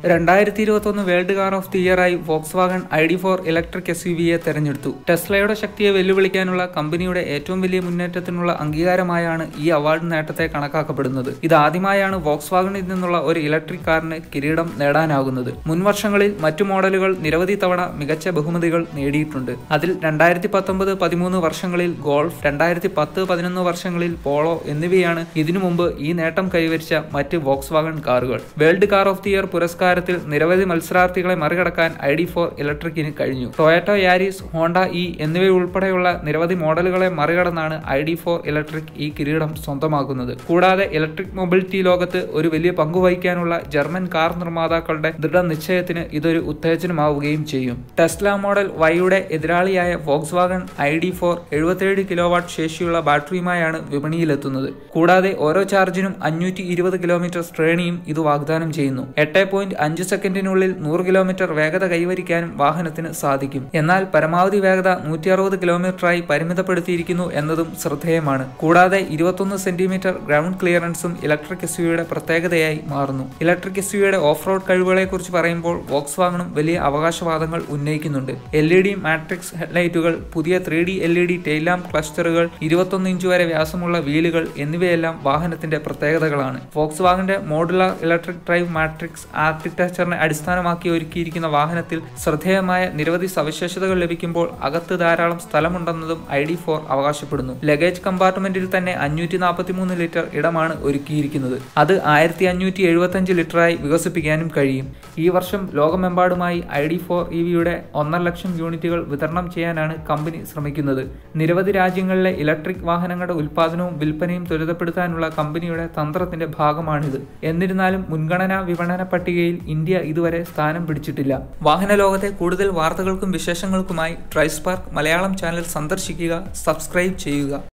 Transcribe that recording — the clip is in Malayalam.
രണ്ടായിരത്തി ഇരുപത്തൊന്ന് വേൾഡ് കാർ ഓഫ് ദി ഇയറായി Volkswagen I D four electric S U വിയെ തെരഞ്ഞെടുത്തു ടെസ്ലയുടെ ശക്തിയെ വെല്ലുവിളിക്കാനുള്ള കമ്പനിയുടെ ഏറ്റവും വലിയ മുന്നേറ്റത്തിനുള്ള അംഗീകാരമായാണ് ഈ അവാർഡ് നേട്ടത്തെ കണക്കാക്കപ്പെടുന്നത് ഇത് ആദ്യമായാണ് വോക്സ് വാഗണിൽ നിന്നുള്ള ഒരു ഇലക്ട്രിക് കാറിന് കിരീടം നേടാനാകുന്നത് മുൻ വർഷങ്ങളിൽ മറ്റു മോഡലുകൾ നിരവധി തവണ മികച്ച ബഹുമതികൾ നേടിയിട്ടുണ്ട് അതിൽ രണ്ടായിരത്തി പത്തൊമ്പത് പതിമൂന്ന് വർഷങ്ങളിൽ ഗോൾഫ് രണ്ടായിരത്തി പത്ത് പതിനൊന്ന് വർഷങ്ങളിൽ പോളോ എന്നിവയാണ് ഇതിനു മുമ്പ് ഈ നേട്ടം കൈവരിച്ച മറ്റ് വോക്സ് വാഗൺ കാറുകൾ world car of the year പുരസ്കാരത്തിൽ നിരവധി മത്സരാർത്ഥികളെ മറികടക്കാൻ ഐ ഡി ഫോർ ഇലക്ട്രിക്കിന് കഴിഞ്ഞു ടൊയാറ്റോ യാരിസ് ഹോണ്ട ഇ എന്നിവയുൾപ്പെടെയുള്ള നിരവധി മോഡലുകളെ മറികടന്നാണ് ഐ ഡി ഫോർ ഇലക്ട്രിക് ഈ കിരീടം സ്വന്തമാക്കുന്നത് കൂടാതെ ഇലക്ട്രിക് മൊബിലിറ്റി ലോകത്ത് ഒരു വലിയ പങ്ക് വഹിക്കാനുള്ള ജർമ്മൻ കാർ നിർമ്മാതാക്കളുടെ ദൃഢനിശ്ചയത്തിന് ഇതൊരു ഉത്തേജനമാവുകയും ചെയ്യും ടെസ്ല മോഡൽ വൈയുടെ എതിരാളിയായ Volkswagen I D four എഴുപത്തിയേഴ് കിലോവാട്ട് ശേഷിയുള്ള ബാറ്ററിയുമായാണ് വിപണിയിലെത്തുന്നത് കൂടാതെ ഓരോ ചാർജിനും അഞ്ഞൂറ്റി ഇരുപത് കിലോമീറ്റർ ശ്രേണിയും ഇത് വാഗ്ദാനം ചെയ്യുന്നു എട്ട് പോയിന്റ് അഞ്ച് സെക്കൻഡിനുള്ളിൽ നൂറ് കിലോമീറ്റർ വേഗത കൈവരിക്കാനും വാഹനത്തിന് സാധിക്കും എന്നാൽ പരമാവധി വേഗത നൂറ്റി അറുപത് കിലോമീറ്ററായി പരിമിതപ്പെടുത്തിയിരിക്കുന്നു എന്നതും ശ്രദ്ധേയമാണ് കൂടാതെ ഇരുപത്തൊന്ന് സെന്റിമീറ്റർ ഗ്രൗണ്ട് ക്ലിയറൻസും ഇലക്ട്രിക് എസ് യുടെ പ്രത്യേകതയായി മാറുന്നു ഇലക്ട്രിക് എസ് യുടെ ഓഫ് റോഡ് കഴിവുകളെക്കുറിച്ച് പറയുമ്പോൾ വോക്സ് വാഗണും വലിയ അവകാശവാദങ്ങൾ ഉന്നയിക്കുന്നുണ്ട് എൽ ഇ ഡി മാട്രിക്സ് ഹെഡ്ലൈറ്റുകൾ പുതിയ three D L E D tail lamp ക്ലസ്റ്ററുകൾ ഇരുപത്തൊന്ന് ഇഞ്ച് വരെ വ്യാസമുള്ള വീലുകൾ എന്നിവയെല്ലാം വാഹനത്തിന്റെ പ്രത്യേകതകളാണ് വോക്സ് വാഗന്റെ മോഡുലാർ ഇലക്ട്രിക് ഡ്രൈവ് മാട്രിക്സ് ആർക്കിടെക്ചറിനെ അടിസ്ഥാനമാക്കി ഒരുക്കിയിരിക്കുന്ന വാഹനത്തിൽ ശ്രദ്ധേയമായ നിരവധി സവിശേഷതകൾ ലഭിക്കുമ്പോൾ അകത്ത് ധാരാളം സ്ഥലമുണ്ടെന്നതും ഐ ഡി ഫോർ അവകാശപ്പെടുന്നു ലഗേജ് കമ്പാർട്ട്മെന്റിൽ തന്നെ അഞ്ഞൂറ്റി നാൽപ്പത്തി മൂന്ന് ലിറ്റർ ഇടമാണ് ഒരുക്കിയിരിക്കുന്നത് അത് ആയിരത്തി അഞ്ഞൂറ്റി എഴുപത്തഞ്ച് ലിറ്ററായി വികസിപ്പിക്കാനും കഴിയും ഈ വർഷം ലോകമെമ്പാടുമായി ഐ ഡി ഫോർ ഇ വിയുടെ ഒന്നര ലക്ഷം യൂണിറ്റുകൾ വിതരണം ചെയ്യാനാണ് കമ്പനി ശ്രമിക്കുന്നത് നിരവധി രാജ്യങ്ങളിലെ ഇലക്ട്രിക് വാഹനങ്ങളുടെ ഉൽപ്പാദനവും വിൽപ്പനയും ത്വരിതപ്പെടുത്താനുള്ള കമ്പനിയുടെ തന്ത്രത്തിന്റെ ഭാഗമാണിത് എന്നിരുന്നാലും മുൻഗണനാ വിപണന പട്ടികയിൽ ഇന്ത്യ ഇതുവരെ സ്ഥാനം പിടിച്ചിട്ടില്ല വാഹന ലോകത്തെ കൂടുതൽ വാർത്തകൾക്കും വിശേഷങ്ങൾക്കുമായി ട്രൈസ്പാർക്ക് മലയാളം ചാനൽ സന്ദർശിക്കുക സബ്സ്ക്രൈബ് ചെയ്യുക